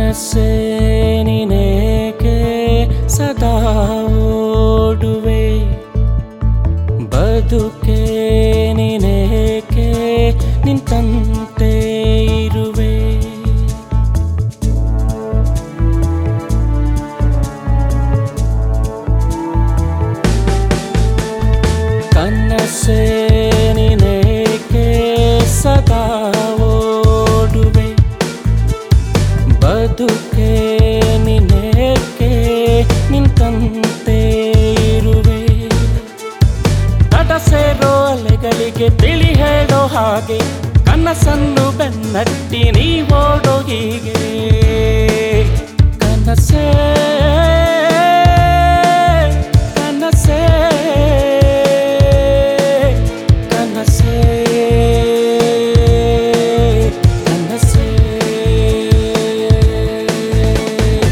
ಕನಸೇ ನಿನೇಕೆ ಸದಾ ಓಡುವೆ ಬದುಕೆ ನಿನೇಕೆ ನಿಂತಂತೆ ಇರುವೆ ಕನಸೇ ನಿನೇಕೆ ಸದಾ ಓಡುವೆ ಬದುಕೆ ನಿನೇಕೆ ನಿಂತಂತೆ ಇರುವೆ ತಡ ಸೇರೋ ಅಲೆಗಳಿಗೆ ತಿಳಿ ಹೇಳೋ ಹಾಗೆ ಕನಸನ್ನು ಬೆನ್ನಟ್ಟಿ ನೀ ಓಡೋ ಹೀಗೆ ಕನಸೇ ಕನಸೇ ಕನಸೇ ಕನಸೇ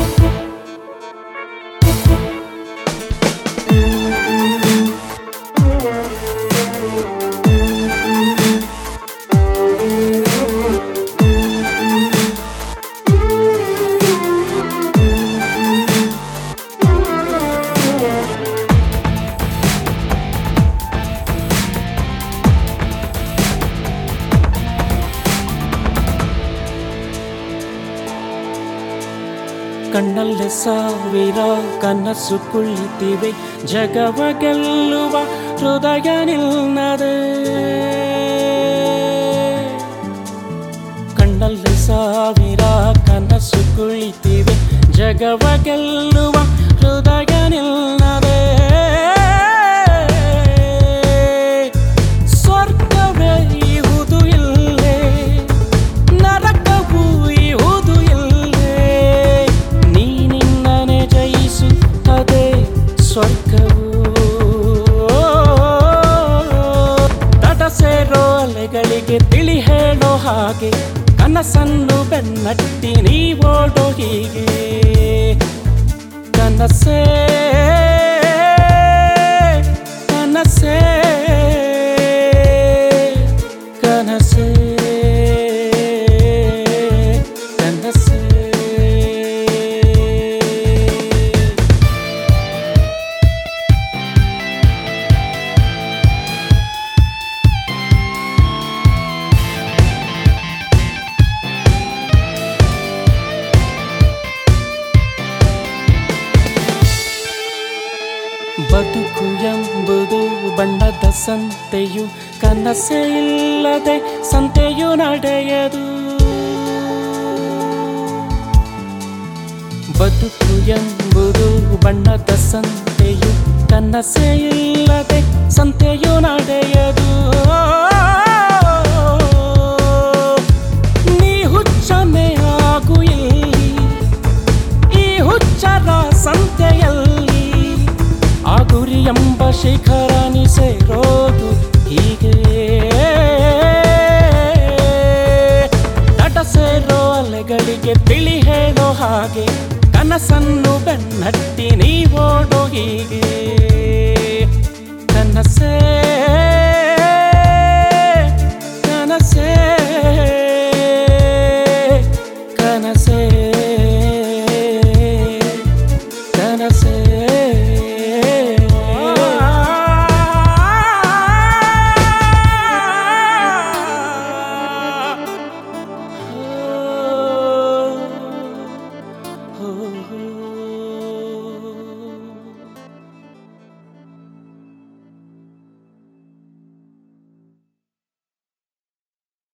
ಕಣ್ಣಲ್ಲೇ ಸಾವಿರ ಕನಸು ಕುಳಿತಿವೆ ಜಗವ ಗೆಲ್ಲುವ ಹೃದಯ ನಿಲ್ಲದೆ ಕಣ್ಣಲ್ಲೇ ಸಾವಿರ ಕನಸು ಕುಳಿತಿವೆ ಜಗವ ಗೆಲ್ಲುವ ಹೃದಯ ನಿಲ್ಲದೆ ಸ್ವರ್ಗವೇ ಇಹುದು ಇಲ್ಲೇ ನರಕವೂ ಇಹುದು ಇಲ್ಲೇ ನೀ ನಿನ್ನನೆ ಜಯಿಸುತ್ತದೆ ಸ್ವರ್ಗವು ತಡ ಸೇರೋ ಅಲೆಗಳಿಗೆ ತಿಳಿ ಹೇಳೋ ಹಾಗೆ ಕನಸನ್ನು ಬೆನ್ನಟ್ಟಿ ನೀ ಓಡೋ ಹೀಗೆ ಕನಸೇ ಕನಸೇ ಕನಸೇ ಕನಸೇ ಬದುಕು ಎಂಬುದು ಬಣ್ಣದ ಸಂತೆಯು ಕನಸೇ ಇಲ್ಲದೆ ಸಂತೆಯು ನಡೆಯದು ಬದುಕು ಎಂಬುದು ಬಣ್ಣದ ಸಂತೆಯು ಕನಸೇ ಇಲ್ಲದೆ ಸಂತೆಯು ನಡೆಯದು ನೀ ಹುಚ್ಚನೆ ಆಗು ಇಲ್ಲಿ ಈ ಹುಚ್ಚರ ಸಂತೆಯಲ್ಲಿ ಆ ಗುರಿ ಎಂಬ ಶಿಖರ ನೀ ಸೇರೋದು ಹೀಗೆ ತಟ ಸೇರೋ ಅಲೆಗಳಿಗೆ ತಿಳಿ ಹೇಳೋ ಹಾಗೆ ಕನಸನ್ನು ಬೆನ್ನಟ್ಟಿ ನೀ ಓಡೋ ಹೀಗೆ ಕನಸೇ ಕನಸೇ ಕನಸೇ ಕನಸೇ Oh